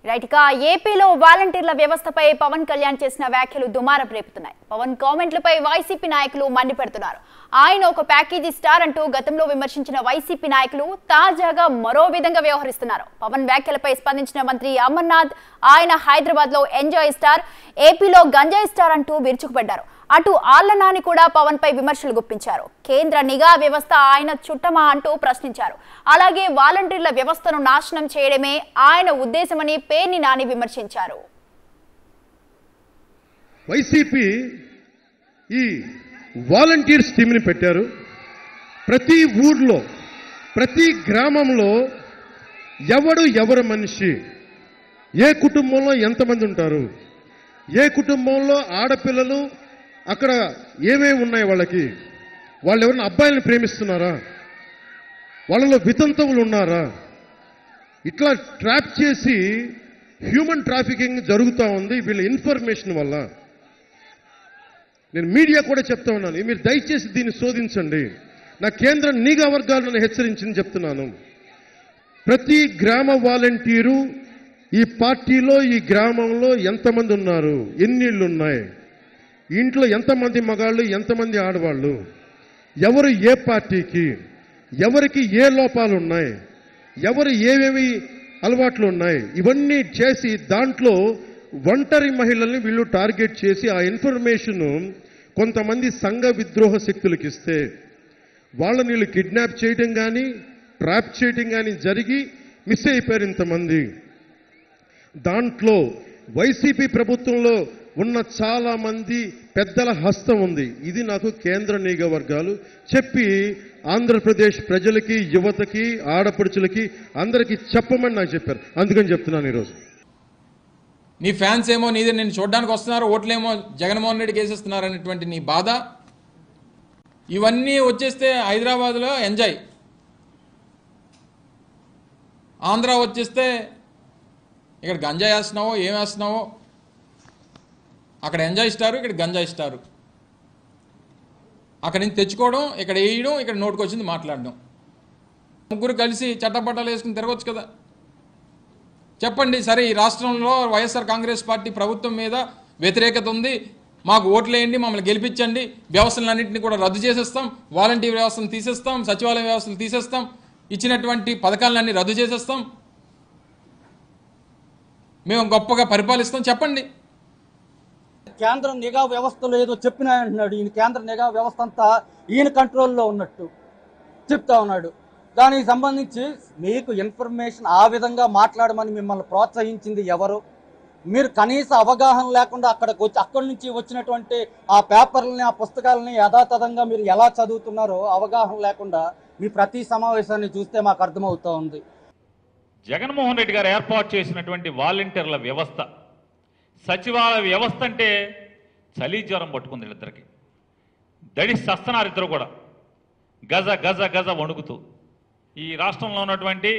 right ఇక ఏపీలో వాలంటీర్ల వ్యవస్థపై పవన్ కళ్యాణ్ చేసిన వ్యాఖ్యలు దుమారం రేపుతున్నాయి పవన్ కామెంట్లపై వైసీపీ నాయకులు మండిపెడుతున్నారు ఆయన ఒక ప్యాకేజీ స్టార్ అంటూ గతంలో విమర్శించిన వైసీపీ నాయకులు తాజాగా మరో విధంగా వ్యవహరిస్తున్నారు పవన్ వ్యాఖ్యలపై స్పందించిన మంత్రి అమర్నాథ్ ఆయన హైదరాబాద్ లో ఎంజాయ్ స్టార్ ఏపీలో గంజాయి స్టార్ అంటూ విరుచుకుపడ్డారు అటు ఆళ్లనాని కూడా పవన్ పై విమర్శలు గుప్పించారు కేంద్ర నిఘా వ్యవస్థ ఆయన చుట్టమా అంటూ ప్రశ్నించారు అలాగే వాలంటీర్ల వ్యవస్థను నాశనం చేయడమే ఆయన ఉద్దేశమని పేర్ని నాని విమర్శించారు వైసీపీ ఈ వాలంటీర్స్ టీంని పెట్టారు ప్రతి ఊర్లో ప్రతి గ్రామంలో ఎవడు ఎవరు మనిషి ఏ కుటుంబంలో ఎంతమంది ఉంటారు ఏ కుటుంబంలో ఆడపిల్లలు అక్కడ ఏమేమి ఉన్నాయి వాళ్ళకి వాళ్ళు ఎవరైనా అబ్బాయిలను ప్రేమిస్తున్నారా వాళ్ళలో వితంతువులు ఉన్నారా ఇట్లా ట్రాప్ చేసి హ్యూమన్ ట్రాఫికింగ్ జరుగుతూ ఉంది వీళ్ళ ఇన్ఫర్మేషన్ వల్ల నేను మీడియా కూడా చెప్తా ఉన్నాను మీరు దయచేసి దీన్ని శోధించండి నా కేంద్ర నిఘా వర్గాలు నన్ను హెచ్చరించింది చెప్తున్నాను ప్రతి గ్రామ వాలంటీరు ఈ పార్టీలో ఈ గ్రామంలో ఎంతమంది ఉన్నారు ఎన్ని ఇళ్ళు ఉన్నాయి ఇంట్లో ఎంతమంది మగాళ్ళు ఎంతమంది ఆడవాళ్ళు ఎవరు ఏ పార్టీకి ఎవరికి ఏ లోపాలు ఉన్నాయి ఎవరు ఏమేమి అలవాట్లు ఉన్నాయి ఇవన్నీ చేసి దాంట్లో ఒంటరి మహిళల్ని వీళ్ళు టార్గెట్ చేసి ఆ ఇన్ఫర్మేషన్ కొంతమంది సంఘ విద్రోహ శక్తులకు ఇస్తే వాళ్ళని వీళ్ళు కిడ్నాప్ చేయడం కానీ ట్రాప్ చేయడం కానీ జరిగి మిస్ అయిపోయారు ఇంతమంది దాంట్లో వైసీపీ ప్రభుత్వంలో ఉన్న చాలా మంది పెద్దల హస్తం ఉంది ఇది నాకు కేంద్ర నిఘా వర్గాలు చెప్పి ఆంధ్రప్రదేశ్ ప్రజలకి యువతకి ఆడపడుచులకి అందరికీ చెప్పమని నాకు చెప్పారు అందుకని చెప్తున్నాను ఈరోజు నీ ఫ్యాన్స్ ఏమో నీది నేను చూడడానికి వస్తున్నారు ఓట్లేమో జగన్మోహన్ రెడ్డికి వేసేస్తున్నారు అనేటువంటి నీ బాధ ఇవన్నీ వచ్చేస్తే హైదరాబాద్లో ఎంజాయ్ ఆంధ్ర వచ్చేస్తే ఇక్కడ గంజాయి వేస్తున్నావో ఏం వేస్తున్నావో అక్కడ ఎంజాయ్ ఇస్తారు ఇక్కడ గంజాయి ఇస్తారు అక్కడి నుంచి తెచ్చుకోవడం ఇక్కడ వేయడం ఇక్కడ నోటుకు వచ్చింది మాట్లాడడం ముగ్గురు కలిసి చట్టపట్టాలు వేసుకుని తిరగచ్చు కదా చెప్పండి సరే ఈ రాష్ట్రంలో వైఎస్ఆర్ కాంగ్రెస్ పార్టీ ప్రభుత్వం మీద వ్యతిరేకత ఉంది మాకు ఓట్లేయండి మమ్మల్ని గెలిపించండి వ్యవస్థలన్నింటినీ కూడా రద్దు చేసేస్తాం వాలంటీర్ వ్యవస్థను తీసేస్తాం సచివాలయ వ్యవస్థలు తీసేస్తాం ఇచ్చినటువంటి పథకాలన్నీ రద్దు చేసేస్తాం మేము గొప్పగా పరిపాలిస్తాం చెప్పండి కేంద్ర నిఘా వ్యవస్థలో ఏదో చెప్పినా అంటున్నాడు ఈయన కేంద్ర నిఘా వ్యవస్థ అంతా ఈయన కంట్రోల్లో ఉన్నట్టు చెప్తా ఉన్నాడు దానికి సంబంధించి మీకు ఇన్ఫర్మేషన్ ఆ విధంగా మాట్లాడమని మిమ్మల్ని ప్రోత్సహించింది ఎవరు మీరు కనీస అవగాహన లేకుండా అక్కడికి వచ్చి అక్కడి నుంచి వచ్చినటువంటి ఆ పేపర్లని ఆ పుస్తకాలని యథాతథంగా మీరు ఎలా చదువుతున్నారో అవగాహన లేకుండా మీ ప్రతి సమావేశాన్ని చూస్తే మాకు అర్థమవుతా ఉంది జగన్మోహన్ రెడ్డి గారు ఏర్పాటు చేసినటువంటి వాలంటీర్ల వ్యవస్థ సచివాలయ వ్యవస్థ అంటే చలి జ్వరం పట్టుకుంది వీళ్ళిద్దరికి దడి సస్తనారు ఇద్దరు కూడా గజ గజ గజ వణుకుతూ ఈ రాష్ట్రంలో ఉన్నటువంటి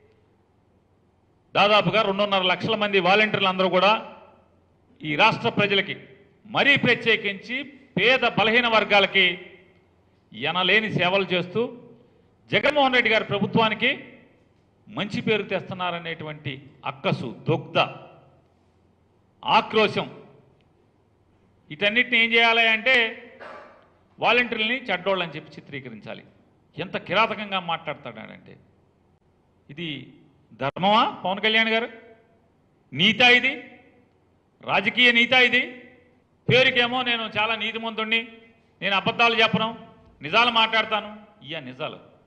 దాదాపుగా రెండున్నర లక్షల మంది వాలంటీర్లు అందరూ కూడా ఈ రాష్ట్ర ప్రజలకి మరీ ప్రత్యేకించి పేద బలహీన వర్గాలకి ఎనలేని సేవలు చేస్తూ జగన్మోహన్ రెడ్డి గారి ప్రభుత్వానికి మంచి పేరు తెస్తున్నారనేటువంటి అక్కసు దొగ్ధ ఆక్రోశం వీటన్నిటిని ఏం చేయాలి అంటే వాలంటీర్లని చెడ్డోళ్ళని చెప్పి చిత్రీకరించాలి ఎంత కిరాతకంగా మాట్లాడతాడంటే ఇది ధర్మమా పవన్ కళ్యాణ్ గారు నీతా ఇది రాజకీయ నీతా ఇది పేరుకేమో నేను చాలా నీతిమంతుణ్ణి నేను అబద్ధాలు చెప్పను నిజాలు మాట్లాడతాను ఇయ్య నిజాలు